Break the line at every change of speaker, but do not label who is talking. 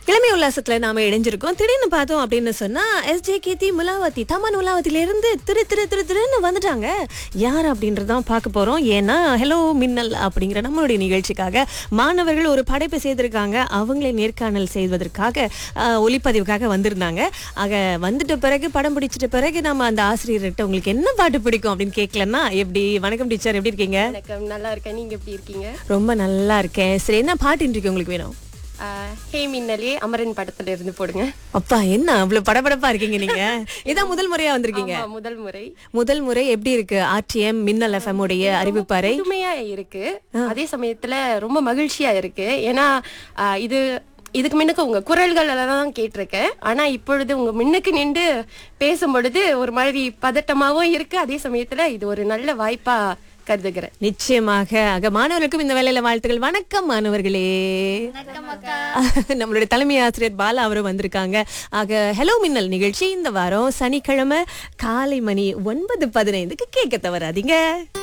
கிழமை உல்லாசத்துல நாம இணைஞ்சிருக்கோம் திடீர்னு பார்த்தோம் அப்படின்னு சொன்னா எஸ்ஜே கேத்தி முலாவதி தமன் முலாவத்தில இருந்து திரு திரு திரு திருன்னு வந்துட்டாங்க யார் அப்படின்றதான் பார்க்க போறோம் ஏன்னா ஹலோ மின்னல் அப்படிங்கிற நம்மளுடைய நிகழ்ச்சிக்காக மாணவர்கள் ஒரு படைப்பு செய்திருக்காங்க அவங்களை நேர்காணல் செய்வதற்காக ஆஹ், ஒளிப்பதிவுக்காக வந்திருந்தாங்க ஆக வந்துட்ட பிறகு படம் பிடிச்சிட்ட பிறகு நம்ம அந்த ஆசிரியர்கிட்ட உங்களுக்கு என்ன பாட்டு பிடிக்கும் அப்படின்னு கேட்கலன்னா எப்படி வணக்கம் டீச்சர் எப்படி இருக்கீங்க
வணக்கம் நல்லா இருக்கேன் நீங்க எப்படி இருக்கீங்க
ரொம்ப நல்லா இருக்கேன் சரி என்ன பாட்டு இன்றைக்கு உங்களுக்கு வேணும்
ஆஹ், ஹே மின்னலே அமரன் படத்துல இருந்து போடுங்க
அப்பா என்ன அவ்வளவு படபடப்பா இருக்கீங்க நீங்க இதான் முதல் முறையா வந்திருக்கீங்க
ஆமா, முதல் முறை
முதல் முறை எப்படி இருக்கு ஆர்டிஎம் மின்னல் எஃப்எம் உடைய அறிவிப்பறை
புதுமையா இருக்கு அதே சமயத்துல ரொம்ப மகிழ்ச்சியா இருக்கு ஏன்னா ஆஹ், இது இதுக்கு முன்னுக்கு உங்க குரல்கள் தான் கேட்டிருக்கேன் ஆனா இப்பொழுது உங்க முன்னுக்கு நின்று பேசும் பொழுது ஒரு மாதிரி பதட்டமாவும் இருக்கு அதே சமயத்துல இது ஒரு நல்ல வாய்ப்பா கருதுகிறேன்
நிச்சயமாக ஆக மாணவர்களுக்கும் இந்த வேலையில வாழ்த்துக்கள் வணக்கம் மாணவர்களே நம்மளுடைய தலைமை ஆசிரியர் பாலா அவரும் வந்திருக்காங்க ஆக ஹலோ மின்னல் நிகழ்ச்சி இந்த வாரம் சனிக்கிழமை காலை மணி ஒன்பது பதினைந்துக்கு கேட்க தவறாதீங்க